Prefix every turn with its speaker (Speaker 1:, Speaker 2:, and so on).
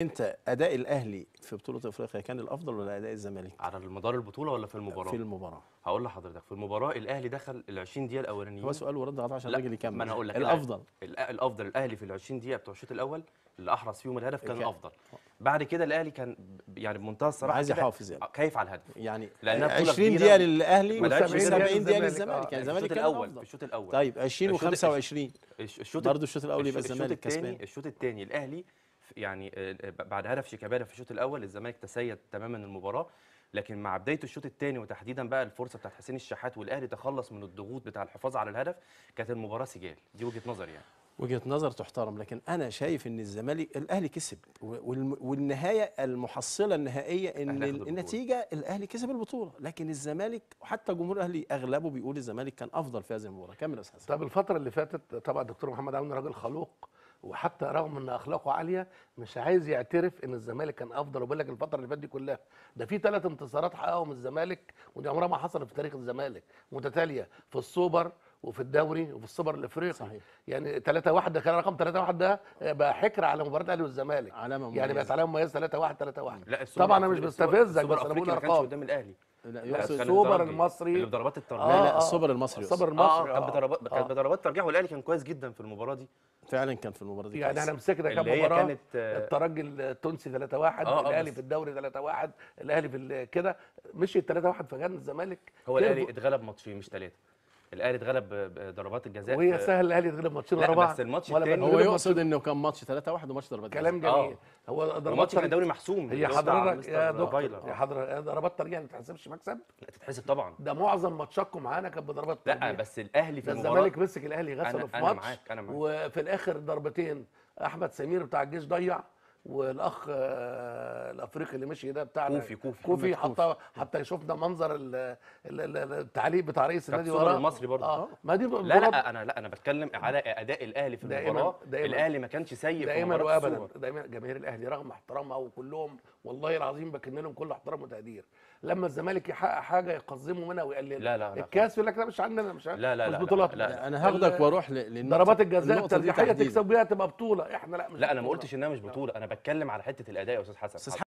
Speaker 1: انت اداء الاهلي في بطوله افريقيا كان الافضل ولا اداء الزمالك
Speaker 2: على مدار البطوله ولا في المباراه
Speaker 1: في المباراه
Speaker 2: هقول لحضرتك في المباراه الاهلي دخل ال 20 دقيقه الاولانيين
Speaker 1: هو سؤال ورد غلط عشان
Speaker 2: لا،
Speaker 1: الراجل يكمل
Speaker 2: ما انا هقول لك
Speaker 1: الافضل
Speaker 2: الأ- الافضل الاهلي في ال 20 دقيقه بتوع الشوط الاول اللي احرز فيهم الهدف كان
Speaker 1: كان-
Speaker 2: افضل بعد كده الاهلي كان ب- يعني بمنتهى الصراحه
Speaker 1: عايز
Speaker 2: كده
Speaker 1: يحافظ يعني.
Speaker 2: خايف على الهدف
Speaker 1: يعني
Speaker 2: لأنها بطولة
Speaker 1: 20
Speaker 2: كبيرة
Speaker 1: دقيقه للاهلي
Speaker 2: ما لعبش
Speaker 1: و70
Speaker 2: غير
Speaker 1: دقيقه
Speaker 3: الزمالك.
Speaker 1: للزمالك
Speaker 3: آه،
Speaker 1: كان
Speaker 2: في
Speaker 1: الزمالك
Speaker 2: الشوط
Speaker 1: كان
Speaker 2: الاول في
Speaker 1: الافضل
Speaker 2: الشوط الاول
Speaker 1: طيب 20
Speaker 2: الشوط-
Speaker 1: و25
Speaker 2: الش- الشوط
Speaker 1: برضه الشوط الاول يبقى
Speaker 2: الش-
Speaker 1: الزمالك
Speaker 2: الشوط الثاني
Speaker 1: كسبان
Speaker 2: الشوط الثاني الاهلي ف- يعني آه، آه، بعد هدف شيكابالا في الشوط الاول الزمالك تسيد تماما المباراه لكن مع بدايه الشوط الثاني وتحديدا بقى الفرصه بتاعت حسين الشحات والاهلي تخلص من الضغوط بتاع الحفاظ على الهدف كانت المباراه سجال دي وجهه نظري يعني
Speaker 1: وجهه نظر تحترم لكن انا شايف ان الزمالك الاهلي كسب والم- والنهايه المحصله النهائيه ان
Speaker 2: الأهلي ياخد البطولة.
Speaker 1: النتيجه الاهلي كسب البطوله لكن الزمالك وحتى جمهور الاهلي اغلبه بيقول الزمالك كان افضل في هذه المباراه كمل يا استاذ حسن.
Speaker 3: طب الفترة اللي فاتت طبعا دكتور محمد عون راجل خلوق وحتى رغم ان اخلاقه عاليه مش عايز يعترف ان الزمالك كان افضل وبيقول لك الفتره اللي فاتت دي كلها ده في ثلاث انتصارات حققهم الزمالك ودي عمرها ما حصلت في تاريخ الزمالك متتاليه في السوبر وفي الدوري وفي السوبر الافريقي
Speaker 1: صحيح.
Speaker 3: يعني 3 1 ده كان رقم 3 1 ده بقى حكر على مباراه الاهلي والزمالك
Speaker 1: علامة
Speaker 3: يعني
Speaker 1: مميزة.
Speaker 3: بقت علامه مميزه 3 1 3 1
Speaker 2: لا السوبر
Speaker 3: طبعا انا مش
Speaker 2: الأفريقي-
Speaker 3: بستفزك
Speaker 2: السوبر
Speaker 3: بس انا
Speaker 2: الأفريقي
Speaker 3: بقول
Speaker 2: ما كانش
Speaker 3: ارقام
Speaker 2: قدام الاهلي
Speaker 1: لا
Speaker 2: لا،
Speaker 1: يقصد
Speaker 2: كان
Speaker 3: السوبر
Speaker 2: الترجي
Speaker 3: المصري.
Speaker 2: اللي بضربات الترجيح
Speaker 1: لا لا
Speaker 3: آه،
Speaker 1: السوبر المصري
Speaker 3: السوبر
Speaker 1: يقصد.
Speaker 2: اه
Speaker 3: المصري
Speaker 2: كان
Speaker 3: آه.
Speaker 2: بضربات كان
Speaker 3: آه.
Speaker 2: بضربات ترجيح والاهلي كان كويس جدا في المباراه دي
Speaker 1: فعلا كان في المباراه دي
Speaker 3: يعني
Speaker 1: كويس.
Speaker 3: انا مسكنا كام
Speaker 2: اللي هي
Speaker 3: مباراه
Speaker 2: كانت، آه،
Speaker 3: الترجي التونسي 3 1
Speaker 2: آه، آه،
Speaker 3: الاهلي
Speaker 2: بس-
Speaker 3: في الدوري 3 1 الاهلي في ال- كده مشي 3 1 فجان الزمالك
Speaker 2: هو
Speaker 3: كيرف-
Speaker 2: الاهلي اتغلب ماتشين مش ثلاثه الاهلي اتغلب ب- بضربات الجزاء
Speaker 3: وهي
Speaker 2: في-
Speaker 3: سهل الاهلي يتغلب ماتشين
Speaker 2: لا،
Speaker 3: ورا بعض
Speaker 2: بس الماتش
Speaker 3: ولا
Speaker 2: التاني-
Speaker 3: بقى
Speaker 1: هو
Speaker 3: يتغلب
Speaker 1: يقصد انه كان ماتش 3 1 وماتش ضربات
Speaker 3: كلام
Speaker 1: جزاء.
Speaker 3: جميل هو ضربات
Speaker 2: الماتش كان
Speaker 3: ترجيح-
Speaker 2: دوري محسوم
Speaker 3: هي
Speaker 2: اللي هو بتاع
Speaker 3: حضرتك
Speaker 2: مستر
Speaker 3: يا دكتور
Speaker 2: فايلر.
Speaker 3: يا حضرتك ضربات ترجيح ما تتحسبش مكسب
Speaker 2: لا تتحسب طبعا
Speaker 3: ده معظم ماتشاتكم معانا كانت بضربات
Speaker 2: لا
Speaker 3: ترجيح
Speaker 2: بس الاهلي في
Speaker 3: ده
Speaker 2: المباراه
Speaker 3: الزمالك مسك الاهلي غسله
Speaker 2: أنا-
Speaker 3: في
Speaker 2: أنا
Speaker 3: ماتش
Speaker 2: معاك، أنا معاك.
Speaker 3: وفي الاخر ضربتين احمد سمير بتاع الجيش ضيع والاخ آه، الافريقي اللي مشي ده بتاعنا
Speaker 2: كوفي- كوفي.
Speaker 3: كوفي
Speaker 1: محمد
Speaker 3: حتى حتى شفنا منظر ال- ال- ال- التعليق بتاع رئيس
Speaker 2: كانت
Speaker 3: النادي
Speaker 2: سوبر
Speaker 3: وراه
Speaker 2: المصري برضه.
Speaker 3: اه ما دي
Speaker 2: لا
Speaker 3: بطولات
Speaker 2: لا انا لا انا بتكلم على اداء الاهلي في
Speaker 3: دائماً-
Speaker 2: المباراه
Speaker 3: دائماً.
Speaker 2: الاهلي ما كانش سيء في
Speaker 3: دائما
Speaker 2: مباراه
Speaker 3: وابدا
Speaker 2: السوبر
Speaker 3: دائما جماهير الاهلي رغم احترامها وكلهم والله العظيم بكن لهم كل احترام وتقدير لما الزمالك يحقق حاجه يقزموا منها ويقللوا
Speaker 2: لا، لا، لا.
Speaker 3: الكاس يقول لك لا مش عندنا مش
Speaker 2: لا، لا،
Speaker 3: مش
Speaker 2: لا،
Speaker 3: بطولات
Speaker 2: لا،
Speaker 1: لا، انا هاخدك
Speaker 3: ال-
Speaker 1: واروح ل- للنقطة-
Speaker 3: ضربات الجزاء
Speaker 1: النقطة دي
Speaker 3: الترجيحيه
Speaker 1: تحديداً.
Speaker 3: تكسب بيها تبقى بطوله احنا لا مش
Speaker 2: لا انا ما
Speaker 3: بطولة.
Speaker 2: قلتش انها مش بطوله انا بتكلم على حته الاداء يا استاذ حسن
Speaker 1: أستاذ